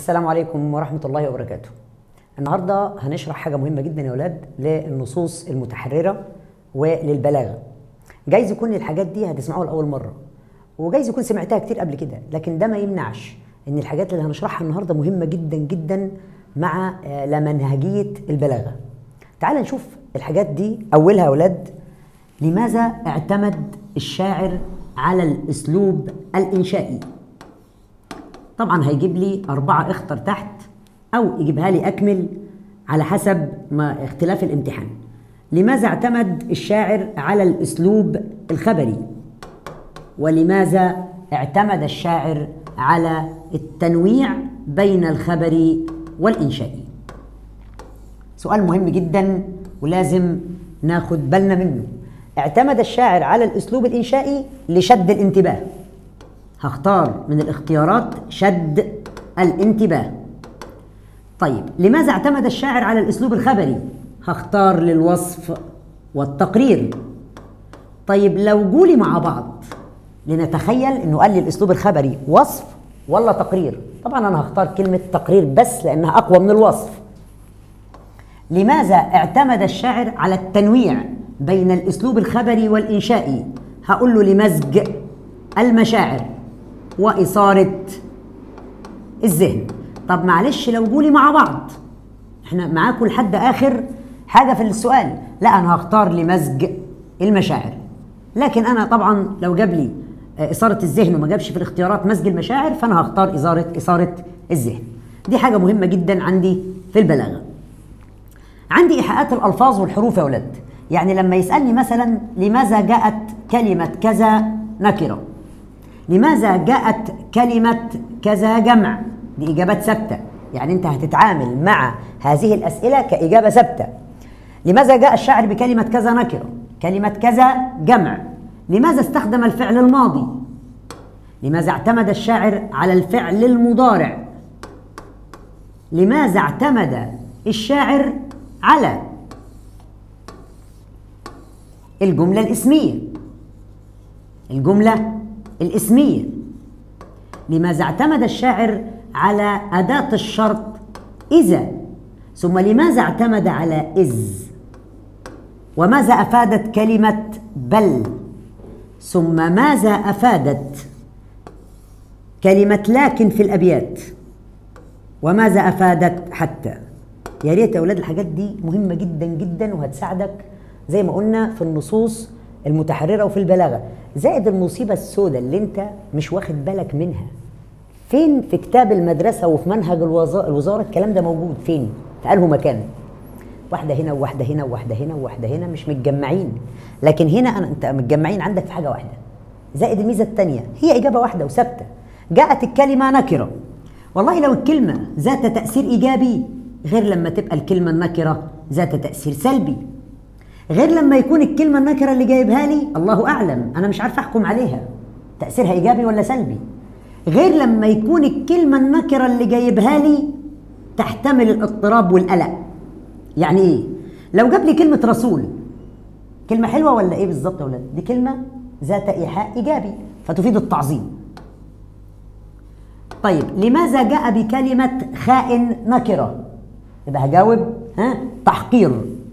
السلام عليكم ورحمة الله وبركاته. النهارده هنشرح حاجة مهمة جدا يا ولاد للنصوص المتحررة وللبلاغة. جايز يكون الحاجات دي هتسمعوها لأول مرة وجايز يكون سمعتها كتير قبل كده، لكن ده ما يمنعش إن الحاجات اللي هنشرحها النهارده مهمة جدا جدا مع آه، لمنهجية البلاغة. تعال نشوف الحاجات دي أولها يا ولاد لماذا اعتمد الشاعر على الأسلوب الإنشائي؟ طبعا هيجيب لي أربعة اختر تحت أو يجيبها لي أكمل على حسب ما اختلاف الامتحان لماذا اعتمد الشاعر على الأسلوب الخبري ولماذا اعتمد الشاعر على التنويع بين الخبري والإنشائي سؤال مهم جدا ولازم ناخد بالنا منه اعتمد الشاعر على الأسلوب الإنشائي لشد الانتباه هختار من الاختيارات شد الانتباه طيب لماذا اعتمد الشاعر على الاسلوب الخبري هختار للوصف والتقرير طيب لو جولي مع بعض لنتخيل انه قال لي الاسلوب الخبري وصف ولا تقرير طبعا انا هختار كلمه تقرير بس لانها اقوى من الوصف لماذا اعتمد الشاعر على التنويع بين الاسلوب الخبري والانشائي هقول له لمزج المشاعر واثاره الذهن طب معلش لو جولي مع بعض احنا معاكم لحد اخر حاجه في السؤال لا انا هختار لمزج المشاعر لكن انا طبعا لو جاب لي آه، اثاره الذهن وما جابش في الاختيارات مزج المشاعر فانا هختار اثاره اثاره الذهن دي حاجه مهمه جدا عندي في البلاغه عندي إيحاءات الألفاظ والحروف يا ولاد يعني لما يسألني مثلا لماذا جاءت كلمة كذا نكرة لماذا جاءت كلمة كذا جمع دي إجابات ثابتة يعني أنت هتتعامل مع هذه الأسئلة كإجابة ثابتة لماذا جاء الشاعر بكلمة كذا نكرة كلمة كذا جمع لماذا استخدم الفعل الماضي لماذا اعتمد الشاعر على الفعل المضارع لماذا اعتمد الشاعر على الجملة الاسمية الجملة الاسمية لماذا اعتمد الشاعر على أداة الشرط إذا ثم لماذا اعتمد على إذ وماذا أفادت كلمة بل ثم ماذا أفادت كلمة لكن في الأبيات وماذا أفادت حتى يا ريت يا أولاد الحاجات دي مهمة جدا جدا وهتساعدك زي ما قلنا في النصوص المتحررة وفي البلاغة زائد المصيبة السوداء اللي انت مش واخد بالك منها فين في كتاب المدرسة وفي منهج الوزا- الوزارة الكلام ده موجود فين في أنه مكان واحدة هنا وواحدة هنا وواحدة هنا وواحدة هنا مش متجمعين لكن هنا أنا أنت متجمعين عندك في حاجة واحدة زائد الميزة الثانية هي إجابة واحدة وثابتة جاءت الكلمة نكرة والله لو الكلمة ذات تأثير إيجابي غير لما تبقى الكلمة النكرة ذات تأثير سلبي غير لما يكون الكلمة النكرة اللي جايبها لي الله أعلم أنا مش عارف أحكم عليها تأثيرها إيجابي ولا سلبي غير لما يكون الكلمة النكرة اللي جايبها لي تحتمل الاضطراب والقلق يعني إيه؟ لو جاب لي كلمة رسول كلمة حلوة ولا إيه بالظبط يا ولاد؟ دي كلمة ذات إيحاء إيجابي فتفيد التعظيم طيب لماذا جاء بكلمة خائن نكرة؟ يبقى هجاوب ها تحقير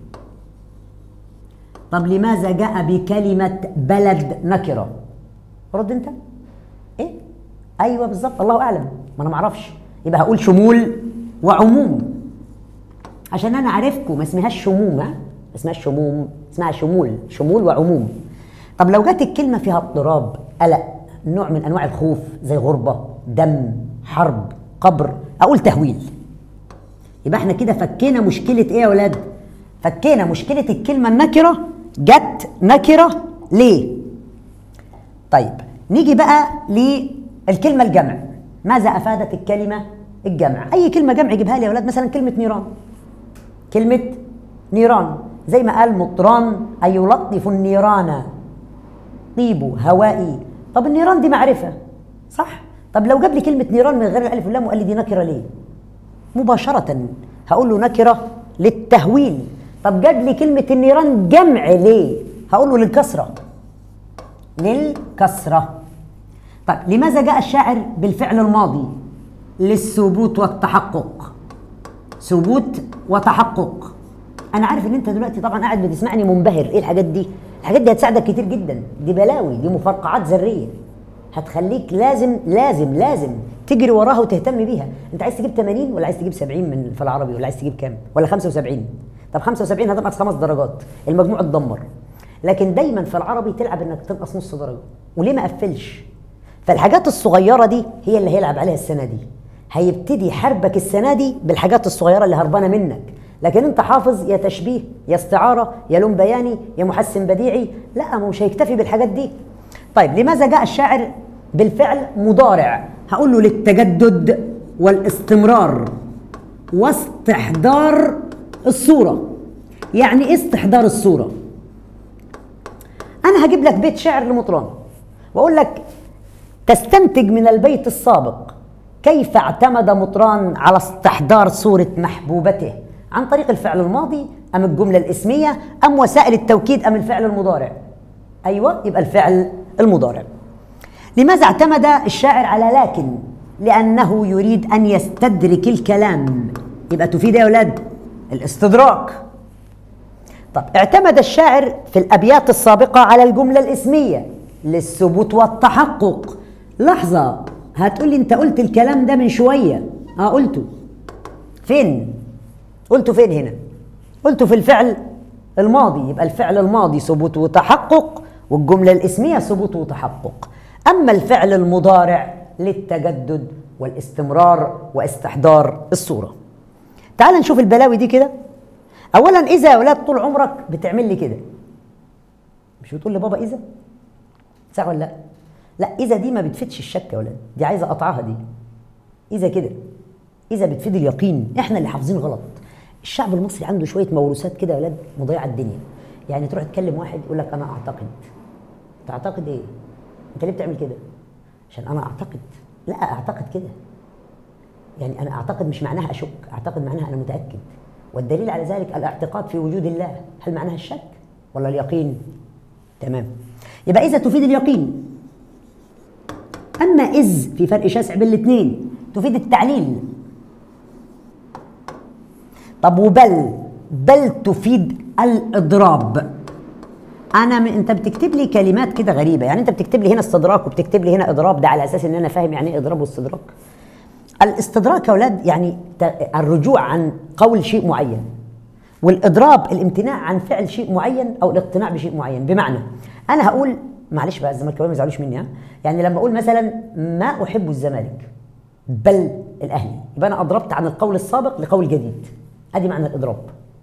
طب لماذا جاء بكلمة بلد نكرة؟ رد أنت؟ إيه؟ أيوه بالظبط الله أعلم ما أنا معرفش يبقى هقول شمول وعموم عشان أنا عارفكم ما اسمهاش شموم ها؟ ما اسمهاش شموم اسمها شمول شمول وعموم طب لو جت الكلمة فيها اضطراب قلق نوع من أنواع الخوف زي غربة دم حرب قبر أقول تهويل يبقى احنا كده فكينا مشكلة ايه يا ولاد؟ فكينا مشكلة الكلمة النكرة جت نكرة ليه؟ طيب نيجي بقى للكلمة الجمع ماذا أفادت الكلمة الجمع؟ أي كلمة جمع جيبها لي يا ولاد مثلا كلمة نيران كلمة نيران زي ما قال مطران أي يلطف النيران طيب هوائي طب النيران دي معرفة صح؟ طب لو جاب لي كلمة نيران من غير الألف واللام وقال لي دي نكرة ليه؟ مباشرة هقول له نكرة للتهويل طب جاب لي كلمة النيران جمع ليه؟ هقول له للكسرة للكسرة طيب لماذا جاء الشاعر بالفعل الماضي؟ للثبوت والتحقق ثبوت وتحقق انا عارف ان انت دلوقتي طبعا قاعد بتسمعني منبهر ايه الحاجات دي الحاجات دي هتساعدك كتير جدا دي بلاوي دي مفرقعات ذريه هتخليك لازم لازم لازم تجري وراها وتهتم بيها انت عايز تجيب 80 ولا عايز تجيب 70 من في العربي ولا عايز تجيب كام ولا 75 طب 75 هتنقص خمس درجات المجموع اتدمر لكن دايما في العربي تلعب انك تنقص نص درجه وليه ما قفلش فالحاجات الصغيره دي هي اللي هيلعب عليها السنه دي هيبتدي حربك السنه دي بالحاجات الصغيره اللي هربانه منك لكن انت حافظ يا تشبيه يا استعاره يا لون بياني يا محسن بديعي لا مش هيكتفي بالحاجات دي طيب لماذا جاء الشاعر بالفعل مضارع هقول له للتجدد والاستمرار واستحضار الصوره يعني ايه استحضار الصوره انا هجيب لك بيت شعر لمطران واقول لك تستنتج من البيت السابق كيف اعتمد مطران على استحضار صورة محبوبته عن طريق الفعل الماضي أم الجملة الاسمية أم وسائل التوكيد أم الفعل المضارع أيوة يبقى الفعل المضارع لماذا اعتمد الشاعر على لكن لأنه يريد أن يستدرك الكلام يبقى تفيد يا أولاد الاستدراك طب اعتمد الشاعر في الأبيات السابقة على الجملة الاسمية للثبوت والتحقق لحظة هتقول لي انت قلت الكلام ده من شوية اه قلته فين قلته فين هنا قلته في الفعل الماضي يبقى الفعل الماضي ثبوت وتحقق والجملة الاسمية ثبوت وتحقق أما الفعل المضارع للتجدد والاستمرار واستحضار الصورة تعال نشوف البلاوي دي كده أولا إذا يا أولاد طول عمرك بتعمل لي كده مش بتقول لي بابا إذا صح ولا لا لا اذا دي ما بتفيدش الشك يا ولاد دي عايزه اقطعها دي اذا كده اذا بتفيد اليقين احنا اللي حافظين غلط الشعب المصري عنده شويه موروثات كده يا ولاد مضيعه الدنيا يعني تروح تكلم واحد يقول لك انا اعتقد تعتقد ايه انت ليه بتعمل كده عشان انا اعتقد لا اعتقد كده يعني انا اعتقد مش معناها اشك اعتقد معناها انا متاكد والدليل على ذلك الاعتقاد في وجود الله هل معناها الشك ولا اليقين تمام يبقى اذا تفيد اليقين أما إذ في فرق شاسع بين الاثنين تفيد التعليل طب وبل بل تفيد الإضراب أنا م... أنت بتكتب لي كلمات كده غريبة يعني أنت بتكتب لي هنا استدراك وبتكتب لي هنا إضراب ده على أساس إن أنا فاهم يعني إيه إضراب واستدراك الاستدراك يا أولاد يعني الرجوع عن قول شيء معين والإضراب الامتناع عن فعل شيء معين أو الاقتناع بشيء معين بمعنى أنا هقول معلش بقى الزملكاويه ما يزعلوش مني ها يعني لما اقول مثلا ما احب الزمالك بل الاهلي يبقى انا اضربت عن القول السابق لقول جديد ادي معنى الاضراب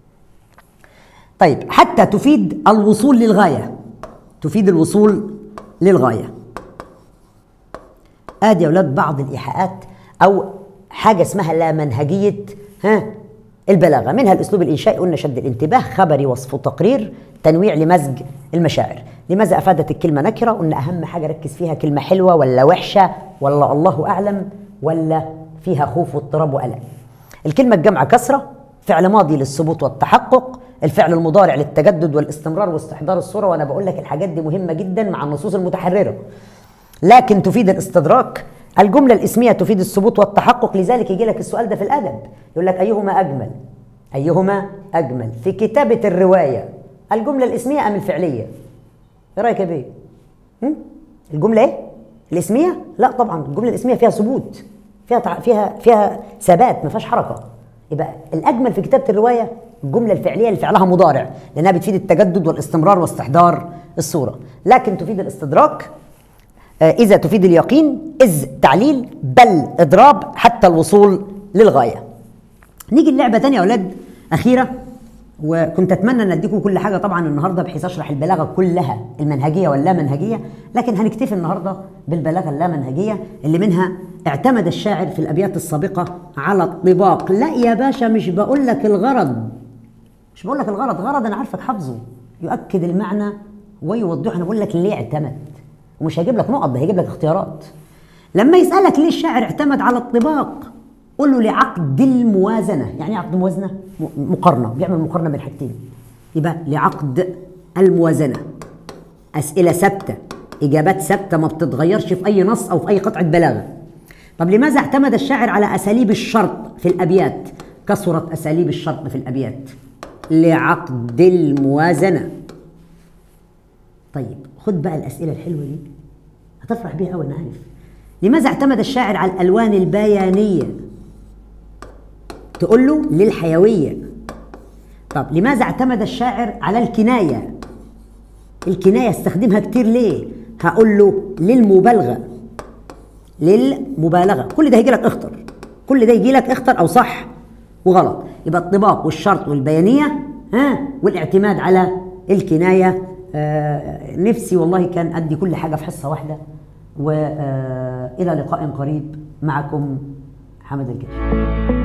طيب حتى تفيد الوصول للغايه تفيد الوصول للغايه ادي يا اولاد بعض الايحاءات او حاجه اسمها لا منهجيه ها البلاغه منها الاسلوب الانشائي قلنا شد الانتباه خبري وصف تقرير تنويع لمزج المشاعر لماذا افادت الكلمه نكره قلنا اهم حاجه ركز فيها كلمه حلوه ولا وحشه ولا الله اعلم ولا فيها خوف واضطراب وقلق الكلمه الجمع كسره فعل ماضي للثبوت والتحقق الفعل المضارع للتجدد والاستمرار واستحضار الصوره وانا بقول لك الحاجات دي مهمه جدا مع النصوص المتحرره لكن تفيد الاستدراك الجمله الاسميه تفيد الثبوت والتحقق لذلك يجي لك السؤال ده في الادب يقول لك ايهما اجمل ايهما اجمل في كتابه الروايه الجمله الاسميه ام الفعليه ايه رايك يا بيه الجمله ايه الاسميه لا طبعا الجمله الاسميه فيها ثبوت فيها تع... فيها فيها ثبات ما فيهاش حركه يبقى الاجمل في كتابه الروايه الجمله الفعليه اللي فعلها مضارع لانها بتفيد التجدد والاستمرار واستحضار الصوره لكن تفيد الاستدراك آه اذا تفيد اليقين اذ تعليل بل اضراب حتى الوصول للغايه نيجي اللعبه ثانيه يا اولاد اخيره وكنت اتمنى ان اديكم كل حاجه طبعا النهارده بحيث اشرح البلاغه كلها المنهجيه واللامنهجيه لكن هنكتفي النهارده بالبلاغه اللامنهجيه اللي منها اعتمد الشاعر في الابيات السابقه على الطباق لا يا باشا مش بقول لك الغرض مش بقول لك الغرض غرض انا عارفك حافظه يؤكد المعنى ويوضحه انا بقول لك ليه اعتمد ومش هجيب لك نقط ده هيجيب لك اختيارات لما يسالك ليه الشاعر اعتمد على الطباق قول له لعقد الموازنه يعني ايه عقد موازنه مقارنه بيعمل مقارنه بين حاجتين يبقى لعقد الموازنه اسئله ثابته اجابات ثابته ما بتتغيرش في اي نص او في اي قطعه بلاغه طب لماذا اعتمد الشاعر على أساليب الشرط في الأبيات كثرت أساليب الشرط في الأبيات لعقد الموازنة طيب خد بقى الأسئلة الحلوة دي هتفرح بيها أوي أنا عارف لماذا اعتمد الشاعر على الألوان البيانية تقول له للحيوية طب لماذا اعتمد الشاعر على الكناية الكناية استخدمها كتير ليه هقول له للمبالغة للمبالغة كل ده هيجي لك اختر كل ده يجي لك اختر او صح وغلط يبقى الطباق والشرط والبيانية ها والاعتماد على الكناية آه نفسي والله كان أدي كل حاجة في حصة واحدة وإلى لقاء قريب معكم حمد الجيش